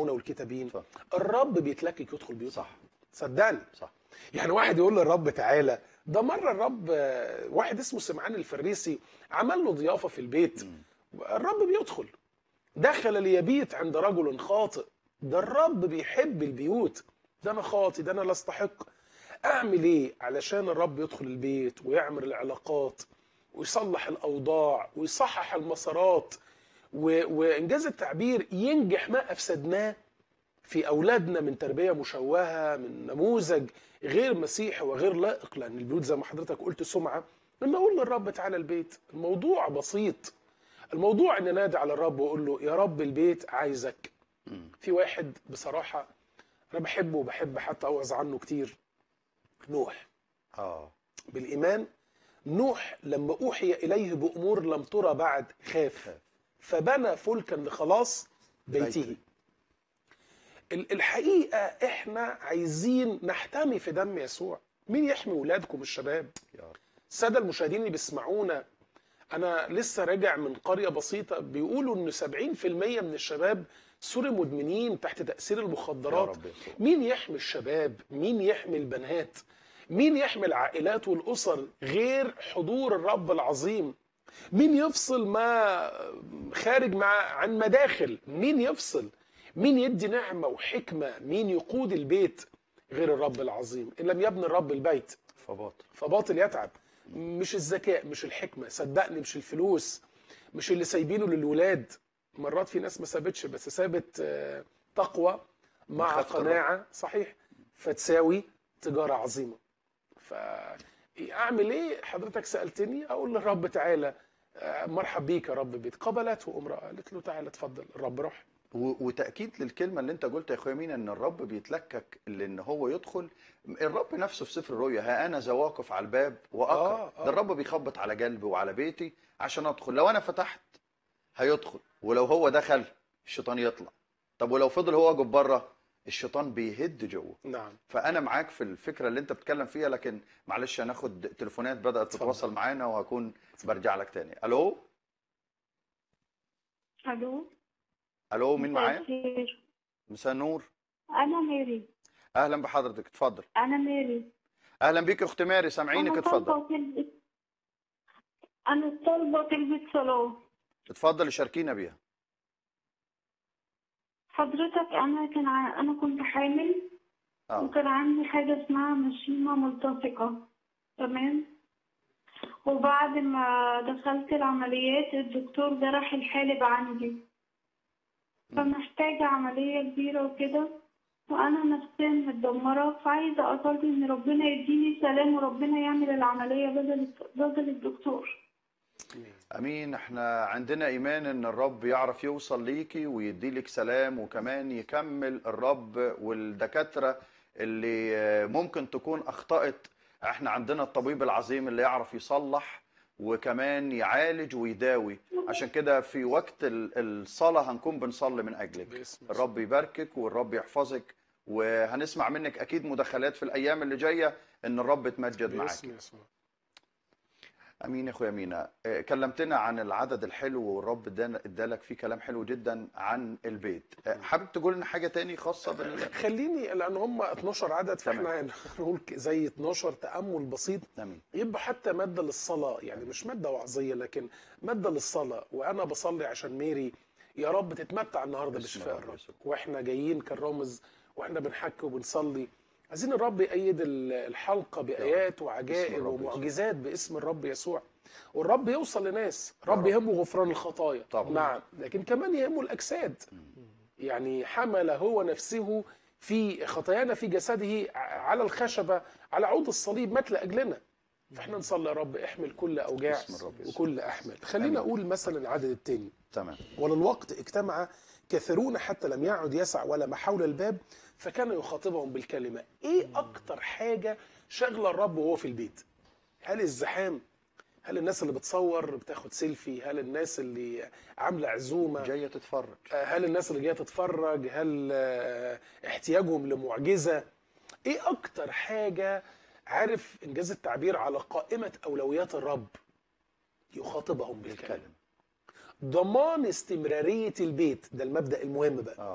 يسمعونا والكتابين اتفضل. الرب بيتلكك يدخل بيوت صح صدقني صح يعني واحد يقول للرب تعالى ده مره الرب آه، واحد اسمه سمعان الفريسي عمل له ضيافه في البيت مم. الرب بيدخل دخل ليبيت عند رجل خاطئ ده الرب بيحب البيوت ده انا خاطي ده انا لا استحق اعمل ايه علشان الرب يدخل البيت ويعمل العلاقات ويصلح الاوضاع ويصحح المسارات و- وانجاز التعبير ينجح ما افسدناه في اولادنا من تربيه مشوهه من نموذج غير مسيحي وغير لائق لان البيوت زي ما حضرتك قلت سمعه لما اقول للرب تعالى البيت الموضوع بسيط الموضوع ان نادي على الرب واقول له يا رب البيت عايزك مم. في واحد بصراحه انا بحبه وبحب حتى اوعظ عنه كتير نوح اه بالايمان نوح لما اوحي اليه بامور لم ترى بعد خاف خاف. فبنى فلكا لخلاص بيته بيته. ال- الحقيقه احنا عايزين نحتمي في دم يسوع مين يحمي ولادكم الشباب يا رب الساده المشاهدين اللي بيسمعونا انا لسه راجع من قريه بسيطه بيقولوا ان 70% من الشباب سوري مدمنين تحت تاثير يا المخدرات رب يسوع مين يحمي الشباب مين يحمي البنات مين يحمي العائلات والاسر غير حضور الرب العظيم مين يفصل ما خارج مع عن مداخل مين يفصل مين يدي نعمه وحكمه مين يقود البيت غير الرب العظيم ان لم يبني الرب البيت فباطل فباطل يتعب مش الذكاء مش الحكمه صدقني مش الفلوس مش اللي سايبينه للولاد مرات في ناس ما سابتش بس سابت آه، تقوى مع مخافة قناعه صحيح فتساوي تجاره عظيمه فاعمل ايه حضرتك سالتني اقول للرب تعالى آه، مرحب بيك يا رب بيت قبلته امراه قالت له تعالى اتفضل الرب روح و- وتاكيد للكلمه اللي انت قلتها يا اخويا مين ان الرب بيتلكك لان هو يدخل الرب نفسه في سفر الرؤيا ها انا ذا واقف على الباب واقرا آه، آه. ده الرب بيخبط على قلبي وعلى بيتي عشان ادخل لو انا فتحت هيدخل ولو هو دخل الشيطان يطلع طب ولو فضل هو واقف بره الشيطان بيهد جوه نعم فانا معاك في الفكره اللي انت بتتكلم فيها لكن معلش هناخد تليفونات بدات اتفضل. تتواصل معانا وهكون برجع لك تاني الو الو الو مين مساء معايا الخير. مساء النور انا ماري اهلا بحضرتك اتفضل انا ماري اهلا بيك يا اخت ماري سامعينك انا اتفضل طالبه تلبس انا طالبه تلبس صلاه اتفضل شاركينا بيها حضرتك انا كان ع... انا كنت حامل اه وكان عندي حاجه اسمها مشيمه ملتصقه تمام وبعد ما دخلت العمليات الدكتور جرح الحالب عندي فمحتاجة عملية كبيرة وكده وأنا نفسيا متدمرة فعايزة أصلي إن ربنا يديني سلام وربنا يعمل العملية بدل بدل الدكتور امين احنا عندنا ايمان ان الرب يعرف يوصل ليكي ويدي لك سلام وكمان يكمل الرب والدكاتره اللي آه، ممكن تكون اخطات احنا عندنا الطبيب العظيم اللي يعرف يصلح وكمان يعالج ويداوي عشان كده في وقت ال- الصلاه هنكون بنصلي من اجلك باسم الرب يباركك والرب يحفظك وهنسمع منك اكيد مداخلات في الايام اللي جايه ان الرب يتمجد معاك باسم يسوع امين يا اخويا مينا آه، كلمتنا عن العدد الحلو والرب ادانا- ادالك فيه كلام حلو جدا عن البيت آه، حابب تقول لنا حاجه تاني خاصه بال خليني لان هم 12 عدد تمام. فاحنا هنقول ك- زي 12 تامل بسيط امين يبقى حتى ماده للصلاه يعني مش ماده وعظيه لكن ماده للصلاه وانا بصلي عشان ميري يا رب تتمتع النهارده باسم بشفاء الرب الرب يسوع. واحنا جايين كالرمز واحنا بنحكي وبنصلي عايزين الرب يأيد ال- الحلقه بايات باسم وعجائب الرب يسوع. ومعجزات باسم الرب يسوع والرب يوصل لناس رب رب. يهمه غفران الخطايا طبعا. نعم لكن كمان يهمه الاجساد يعني حمل هو نفسه في خطايانا في جسده ع- على الخشبة على عود الصليب مات لأجلنا فاحنا نصلي يا رب احمل كل أوجاع باسم الرب يسوع. وكل أحمل خلينا آمين. أقول مثلا العدد الثاني تمام وللوقت اجتمع كثيرون حتى لم يعد يسع ولا ما حول الباب فكان يخاطبهم بالكلمة ايه أكتر حاجة شغلة الرب وهو في البيت هل الزحام هل الناس اللي بتصور بتاخد سيلفي هل الناس اللي عاملة عزومة جايه تتفرج هل الناس اللي جايه تتفرج هل آه، احتياجهم لمعجزه ايه اكتر حاجه عارف انجاز التعبير على قائمه اولويات الرب يخاطبهم بالكلام الكلمه ضمان استمراريه البيت ده المبدا المهم بقى اه